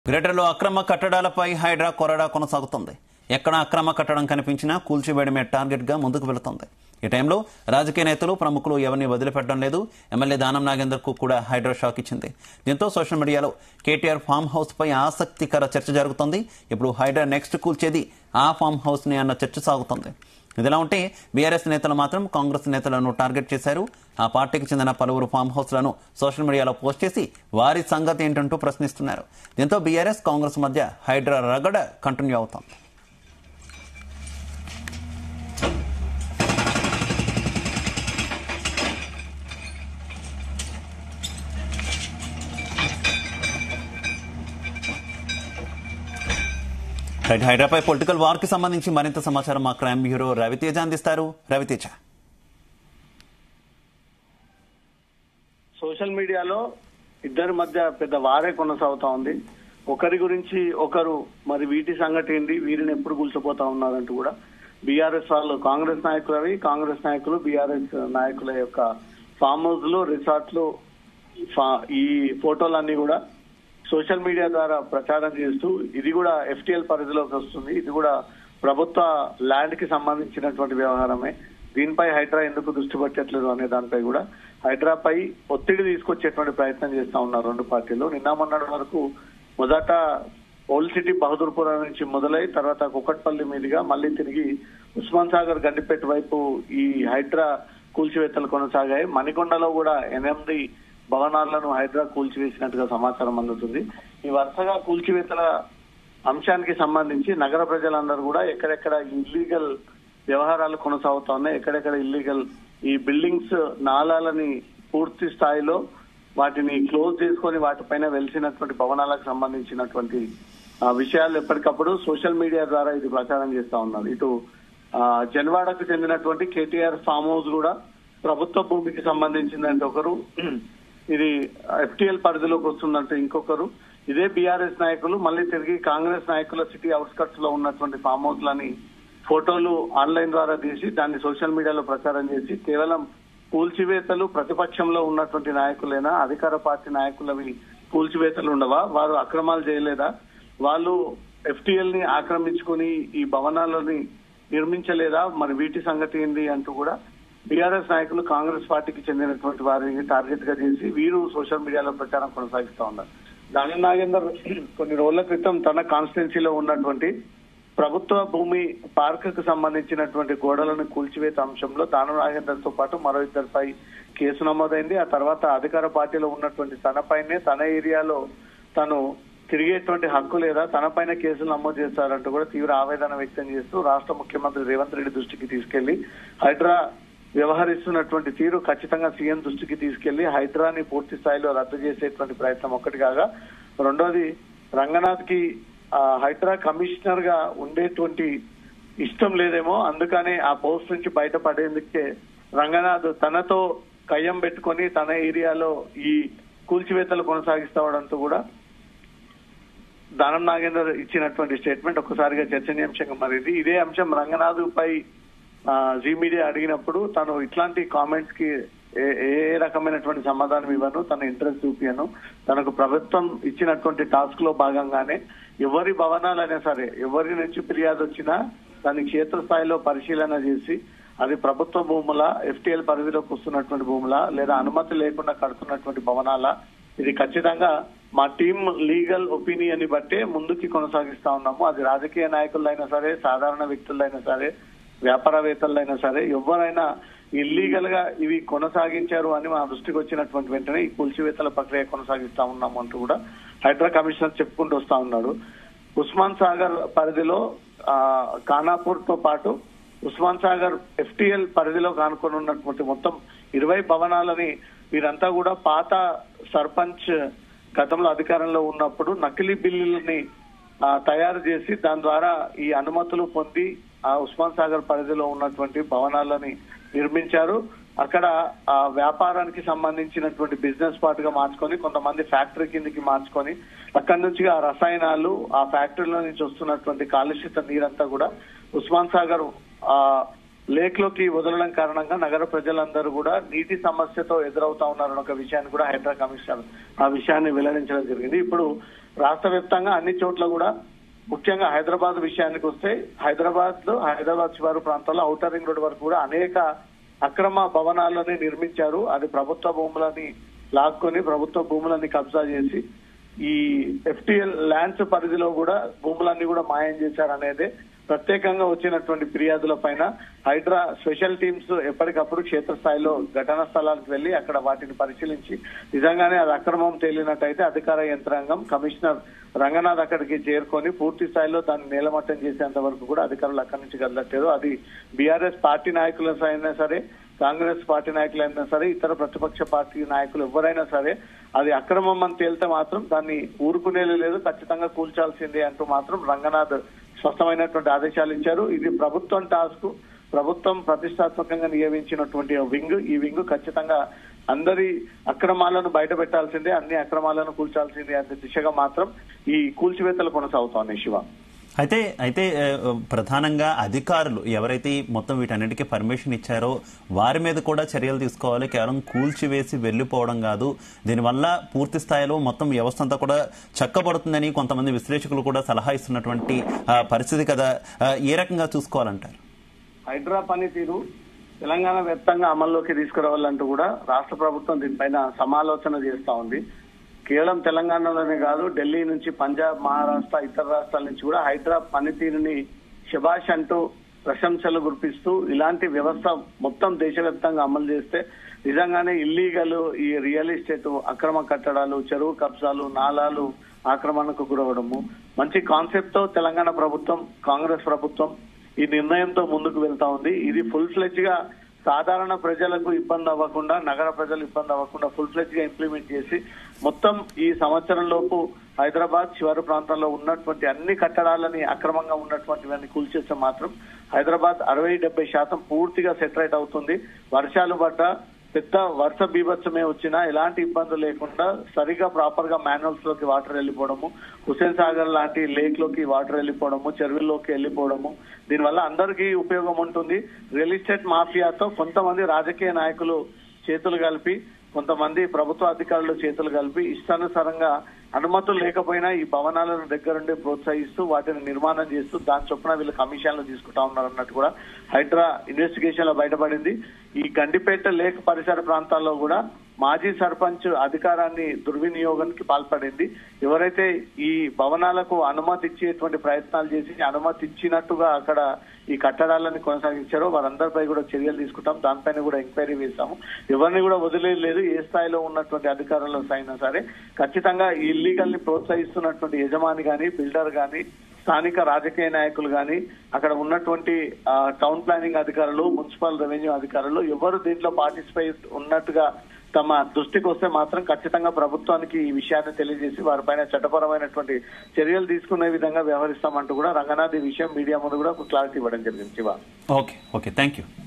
గ్రేటర్లో అక్రమ కట్టడాలపై హైడ్రా కొరడా కొనసాగుతుంది ఎక్కడ అక్రమ కట్టడం కనిపించినా కూల్చివేయడమే టార్గెట్ గా ముందుకు వెళుతుంది ఈ టైంలో రాజకీయ నేతలు ప్రముఖులు ఎవరిని వదిలిపెట్టడం లేదు ఎమ్మెల్యే దానం నాగేందర్ కు కూడా హైడ్రా షాక్ ఇచ్చింది దీంతో సోషల్ మీడియాలో కేటీఆర్ ఫామ్ హౌస్ పై ఆసక్తికర చర్చ జరుగుతోంది ఇప్పుడు హైడ్రా నెక్స్ట్ కూల్చేది ఆ ఫామ్ హౌస్ ని అన్న చర్చ సాగుతోంది ఇదిలా ఉంటే బీఆర్ఎస్ నేతలు మాత్రం కాంగ్రెస్ నేతలను టార్గెట్ చేశారు ఆ పార్టీకి చెందిన పలువురు ఫామ్ హౌస్లను సోషల్ మీడియాలో పోస్ట్ చేసి వారి సంగతి ఏంటంటూ ప్రశ్నిస్తున్నారు దీంతో బీఆర్ఎస్ కాంగ్రెస్ మధ్య హైడ్రా రగడ కంటిన్యూ అవుతోంది రైట్ హైడ్రాపై పొలిటికల్ వార్ కి సంబంధించి మరింత సమాచారం మా క్రైమ్ బ్యూరో రవితేజ అందిస్తారు రవితేజ సోషల్ మీడియాలో ఇద్దరి మధ్య పెద్ద వారే కొనసాగుతా ఉంది ఒకరి గురించి ఒకరు మరి వీటి సంగతి ఏంటి వీరిని ఎప్పుడు కూల్చిపోతా ఉన్నారంటూ కూడా బీఆర్ఎస్ వాళ్ళు కాంగ్రెస్ నాయకులవి కాంగ్రెస్ నాయకులు బీఆర్ఎస్ నాయకుల యొక్క ఫామ్ హౌస్ లో రిసార్ట్లు ఫా- ఈ ఫోటోలన్నీ కూడా సోషల్ మీడియా ద్వారా ప్రచారం చేస్తూ ఇది కూడా ఎఫ్టీఎల్ పరిధిలోకి వస్తుంది ఇది కూడా ప్రభుత్వ ల్యాండ్ కి సంబంధించినటువంటి వ్యవహారమే దీనిపై హైడ్రా ఎందుకు దృష్టి పెట్టట్లేదు అనే దానిపై కూడా హైడ్రాపై ఒత్తిడి తీసుకొచ్చేటువంటి ప్రయత్నం చేస్తా ఉన్నారు రెండు పార్టీలు నిన్న మొన్నటి వరకు మొదట ఓల్డ్ సిటీ బహదూర్పురం నుంచి మొదలై తర్వాత కుక్కట్పల్లి మీదుగా మళ్ళీ తిరిగి ఉస్మాన్ సాగర్ గండిపేట వైపు ఈ హైడ్రా కూల్చివేతలు కొనసాగాయి మణికొండలో కూడా ఎనిమిది భవనాలను హైడ్రా కూల్చివేసినట్టుగా సమాచారం అందుతుంది ఈ వరుసగా కూల్చివేతల అంశానికి సంబంధించి నగర ప్రజలందరూ కూడా ఎక్కడెక్కడ ఇల్లీగల్ వ్యవహారాలు కొనసాగుతా ఉన్నాయి ఎక్కడెక్కడ ఇల్లీగల్ ఈ బిల్డింగ్స్ నాలాలని పూర్తి స్థాయిలో వాటిని క్లోజ్ చేసుకొని వాటిపైన వెలిసినటువంటి భవనాలకు సంబంధించినటువంటి ఆ, విషయాలు ఎప్పటికప్పుడు సోషల్ మీడియా ద్వారా ఇది ప్రచారం చేస్తా ఉన్నారు ఇటు ఆ, జన్వాడకు చెందినటువంటి కేటీఆర్ ఫామ్ హౌస్ కూడా ప్రభుత్వ భూమికి సంబంధించిందంటే ఒకరు ఇది ఎఫ్టీఎల్ పరిధిలోకి వస్తుందంటే ఇంకొకరు ఇదే బీఆర్ఎస్ నాయకులు మళ్ళీ తిరిగి కాంగ్రెస్ నాయకుల సిటీ అవుట్స్కట్స్ లో ఉన్నటువంటి ఫామ్ హౌస్ లని ఫోటోలు ఆన్లైన్ ద్వారా తీసి దాన్ని సోషల్ మీడియాలో ప్రచారం చేసి కేవలం కూల్చివేతలు ప్రతిపక్షంలో ఉన్నటువంటి నాయకులేనా అధికార పార్టీ నాయకులవి కూల్చివేతలు ఉండవా వారు అక్రమాలు చేయలేదా వాళ్ళు ఎఫ్టీఎల్ ని ఆక్రమించుకుని ఈ భవనాలని నిర్మించలేదా మరి వీటి సంగతి ఏంటి అంటూ కూడా బీఆర్ఎస్ నాయకులు కాంగ్రెస్ పార్టీకి చెందినటువంటి వారిని టార్గెట్ గా చేసి వీరు సోషల్ మీడియాలో ప్రచారం కొనసాగిస్తా ఉన్నారు దాని నాగేందర్ కొన్ని రోజుల క్రితం తన కాన్స్టిట్యున్సీలో ఉన్నటువంటి ప్రభుత్వ భూమి పార్క్ కు సంబంధించినటువంటి గోడలను కూల్చివేత అంశంలో దానం నాగేందర్ తో పాటు మరో ఇద్దరిపై కేసు నమోదైంది ఆ తర్వాత అధికార పార్టీలో ఉన్నటువంటి తనపైనే తన ఏరియాలో తను తిరిగేటువంటి హక్కు లేదా తనపైన కేసులు నమోదు చేస్తారంటూ కూడా తీవ్ర ఆవేదన వ్యక్తం చేస్తూ రాష్ట్ర ముఖ్యమంత్రి రేవంత్ రెడ్డి దృష్టికి తీసుకెళ్లి హైడ్రా వ్యవహరిస్తున్నటువంటి తీరు ఖచ్చితంగా సీఎం దృష్టికి తీసుకెళ్లి హైడ్రాని పూర్తి స్థాయిలో రద్దు చేసేటువంటి ప్రయత్నం ఒకటి కాగా రెండోది రంగనాథ్ కి ఆ, హైడ్రా కమిషనర్ గా ఉండేటువంటి ఇష్టం లేదేమో అందుకనే ఆ పోస్ట్ నుంచి బయటపడేందుకే రంగనాథ్ తనతో కయ్యం పెట్టుకొని తన ఏరియాలో ఈ కూల్చివేతలు కొనసాగిస్తావడంతో కూడా దానం నాగేందర్ ఇచ్చినటువంటి స్టేట్మెంట్ ఒక్కసారిగా చర్చనీయాంశంగా మారింది ఇదే అంశం రంగనాథ్ పై ఆ, జీ మీడియా అడిగినప్పుడు తను ఇట్లాంటి కామెంట్స్ కి ఏ ఏ రకమైనటువంటి సమాధానం ఇవ్వను తన ఇంట్రెస్ట్ చూపియను తనకు ప్రభుత్వం ఇచ్చినటువంటి టాస్క్ లో భాగంగానే ఎవరి భవనాలైనా సరే ఎవరి నుంచి ఫిర్యాదు వచ్చినా దాన్ని క్షేత్రస్థాయిలో పరిశీలన చేసి అది ప్రభుత్వ భూముల ఎఫ్టీఎల్ పరిధిలోకి వస్తున్నటువంటి భూముల లేదా అనుమతి లేకుండా కడుతున్నటువంటి భవనాల ఇది ఖచ్చితంగా మా టీం లీగల్ ఒపీనియన్ ని బట్టే ముందుకి కొనసాగిస్తా ఉన్నాము అది రాజకీయ నాయకులైనా సరే సాధారణ వ్యక్తులైనా సరే వ్యాపారవేత్తలైనా సరే ఎవరైనా ఇల్లీగల్ గా ఇవి కొనసాగించారు అని మా దృష్టికి వచ్చినటువంటి వెంటనే ఈ కూల్చివేతల ప్రక్రియ కొనసాగిస్తా ఉన్నాము అంటూ కూడా హైడ్రా కమిషనర్ చెప్పుకుంటూ వస్తా ఉన్నాడు ఉస్మాన్ సాగర్ పరిధిలో ఆ, ఖానాపూర్ తో పాటు ఉస్మాన్ సాగర్ ఎఫ్టీఎల్ పరిధిలో కానుకొని ఉన్నటువంటి మొత్తం ఇరవై భవనాలని వీరంతా కూడా పాత సర్పంచ్ గతంలో అధికారంలో ఉన్నప్పుడు నకిలీ బిల్లులని ఆ, తయారు చేసి దాని ద్వారా ఈ అనుమతులు పొంది ఆ ఉస్మాన్ సాగర్ పరిధిలో ఉన్నటువంటి భవనాలని నిర్మించారు అక్కడ ఆ వ్యాపారానికి సంబంధించినటువంటి బిజినెస్ పార్ట్ గా మార్చుకొని కొంతమంది ఫ్యాక్టరీ కిందకి మార్చుకొని అక్కడి నుంచి ఆ రసాయనాలు ఆ ఫ్యాక్టరీలో నుంచి వస్తున్నటువంటి కాలుష్యత నీరంతా కూడా ఉస్మాన్ సాగర్ ఆ లేక్ లోకి వదలడం కారణంగా నగర ప్రజలందరూ కూడా నీటి సమస్యతో ఎదురవుతా ఉన్నారన్న ఒక విషయాన్ని కూడా హైడ్రా కమిషనర్ ఆ విషయాన్ని వెల్లడించడం జరిగింది ఇప్పుడు రాష్ట్ర వ్యాప్తంగా అన్ని చోట్ల కూడా ముఖ్యంగా హైదరాబాద్ విషయానికి వస్తే హైదరాబాద్ లో హైదరాబాద్ శివారు ప్రాంతాల్లో ఔటర్ రింగ్ రోడ్ వరకు కూడా అనేక అక్రమ భవనాలని నిర్మించారు అది ప్రభుత్వ భూములని లాక్కొని ప్రభుత్వ భూములని కబ్జా చేసి ఈ ఎఫ్టిఎల్ ల్యాండ్స్ పరిధిలో కూడా భూములన్నీ కూడా మాయం చేశారనేదే ప్రత్యేకంగా వచ్చినటువంటి ఫిర్యాదుల పైన హైడ్రా స్పెషల్ టీమ్స్ ఎప్పటికప్పుడు క్షేత్రస్థాయిలో ఘటనా స్థలానికి వెళ్లి అక్కడ వాటిని పరిశీలించి నిజంగానే అది అక్రమం తేలినట్టయితే అధికార యంత్రాంగం కమిషనర్ రంగనాథ్ అక్కడికి చేరుకొని పూర్తి స్థాయిలో దాన్ని నేలమట్టం చేసేంత వరకు కూడా అధికారులు అక్కడి నుంచి కదలట్లేదు అది బీఆర్ఎస్ పార్టీ నాయకులు అయినా సరే కాంగ్రెస్ పార్టీ నాయకులైనా సరే ఇతర ప్రతిపక్ష పార్టీ నాయకులు ఎవరైనా సరే అది అక్రమం అని తేలితే మాత్రం దాన్ని ఊరుకునేది లేదు ఖచ్చితంగా కూల్చాల్సిందే అంటూ మాత్రం రంగనాథ్ స్పష్టమైనటువంటి ఆదేశాలు ఇచ్చారు ఇది ప్రభుత్వం టాస్క్ ప్రభుత్వం ప్రతిష్టాత్మకంగా నియమించినటువంటి వింగ్ ఈ వింగ్ ఖచ్చితంగా అందరి అక్రమాలను బయట పెట్టాల్సిందే అన్ని అక్రమాలను కూల్చాల్సిందే అనే దిశగా మాత్రం ఈ కూల్చివేతలు కొనసాగుతోంది శివ అయితే అయితే ఆ, ప్రధానంగా అధికారులు ఎవరైతే ఈ మొత్తం వీటన్నిటికీ పర్మిషన్ ఇచ్చారో వారి మీద కూడా చర్యలు తీసుకోవాలి కేవలం కూల్చివేసి వెళ్లిపోవడం కాదు దీనివల్ల పూర్తి స్థాయిలో మొత్తం వ్యవస్థ అంతా కూడా చక్కబడుతుందని కొంతమంది విశ్లేషకులు కూడా సలహా ఇస్తున్నటువంటి ఆ, పరిస్థితి కదా ఆ, ఏ రకంగా చూసుకోవాలంటారు హైడ్రా పనితీరు తెలంగాణ వ్యాప్తంగా అమల్లోకి తీసుకురావాలంటూ కూడా రాష్ట్ర ప్రభుత్వం దీనిపైన సమాలోచన చేస్తా ఉంది కేవలం తెలంగాణలోనే కాదు ఢిల్లీ నుంచి పంజాబ్ మహారాష్ట్ర ఇతర రాష్ట్రాల నుంచి కూడా హైడ్రా పనితీరుని శబాష్ అంటూ ప్రశంసలు కురిపిస్తూ ఇలాంటి వ్యవస్థ మొత్తం దేశవ్యాప్తంగా అమలు చేస్తే నిజంగానే ఇల్లీగల్ ఈ రియల్ ఎస్టేట్ అక్రమ కట్టడాలు చెరువు కబ్జాలు నాలాలు ఆక్రమణకు గురవడము మంచి కాన్సెప్ట్ తో తెలంగాణ ప్రభుత్వం కాంగ్రెస్ ప్రభుత్వం ఈ నిర్ణయంతో ముందుకు వెళ్తా ఉంది ఇది ఫుల్ ఫ్లెజ్ గా సాధారణ ప్రజలకు ఇబ్బంది అవ్వకుండా నగర ప్రజలు ఇబ్బంది అవ్వకుండా ఫుల్ ఫ్లెజ్ గా ఇంప్లిమెంట్ చేసి మొత్తం ఈ సంవత్సరం లోపు హైదరాబాద్ శివారు ప్రాంతంలో ఉన్నటువంటి అన్ని కట్టడాలని అక్రమంగా ఉన్నటువంటివన్నీ కూల్చేస్తే మాత్రం హైదరాబాద్ అరవై డెబ్బై శాతం పూర్తిగా సెటరైట్ అవుతుంది వర్షాలు పడ్డ పెద్ద వర్ష బీభత్సమే వచ్చినా ఎలాంటి ఇబ్బందులు లేకుండా సరిగా ప్రాపర్ గా మాన్యువల్స్ లోకి వాటర్ వెళ్ళిపోవడము హుసేన్ సాగర్ లాంటి లేక్ లోకి వాటర్ వెళ్ళిపోవడము చెరువుల్లోకి వెళ్ళిపోవడము దీనివల్ల అందరికీ ఉపయోగం ఉంటుంది రియల్ ఎస్టేట్ మాఫియాతో కొంతమంది రాజకీయ నాయకులు చేతులు కలిపి కొంతమంది ప్రభుత్వ అధికారులు చేతులు కలిపి ఇష్టానుసారంగా అనుమతులు లేకపోయినా ఈ భవనాలను దగ్గరుండి ప్రోత్సహిస్తూ వాటిని నిర్మాణం చేస్తూ దాని చొప్పున వీళ్ళు కమిషన్లు తీసుకుంటా ఉన్నారు అన్నట్టు కూడా హైడ్రా ఇన్వెస్టిగేషన్ లో బయటపడింది ఈ గండిపేట లేక్ పరిసర ప్రాంతాల్లో కూడా మాజీ సర్పంచ్ అధికారాన్ని దుర్వినియోగానికి పాల్పడింది ఎవరైతే ఈ భవనాలకు అనుమతి ఇచ్చేటువంటి ప్రయత్నాలు చేసి అనుమతి ఇచ్చినట్టుగా అక్కడ ఈ కట్టడాలను కొనసాగించారో వారందరిపై కూడా చర్యలు తీసుకుంటాం దానిపైన కూడా ఎంక్వైరీ వేశాము ఎవరిని కూడా వదిలేదు ఏ స్థాయిలో ఉన్నటువంటి అధికారులు అయినా సరే ఖచ్చితంగా ఈ ఇల్లీగల్ ని ప్రోత్సహిస్తున్నటువంటి యజమాని గాని బిల్డర్ గాని స్థానిక రాజకీయ నాయకులు గాని అక్కడ ఉన్నటువంటి ఆ, టౌన్ ప్లానింగ్ అధికారులు మున్సిపల్ రెవెన్యూ అధికారులు ఎవరు దీంట్లో పార్టిసిపేట్ ఉన్నట్టుగా తమ దృష్టికి వస్తే మాత్రం ఖచ్చితంగా ప్రభుత్వానికి ఈ విషయాన్ని తెలియజేసి వారిపైన చట్టపరమైనటువంటి చర్యలు తీసుకునే విధంగా వ్యవహరిస్తామంటూ కూడా రంగనాథ్ ఈ విషయం మీడియా ముందు కూడా ఒక క్లారిటీ ఇవ్వడం జరిగింది Shiva okay okay thank you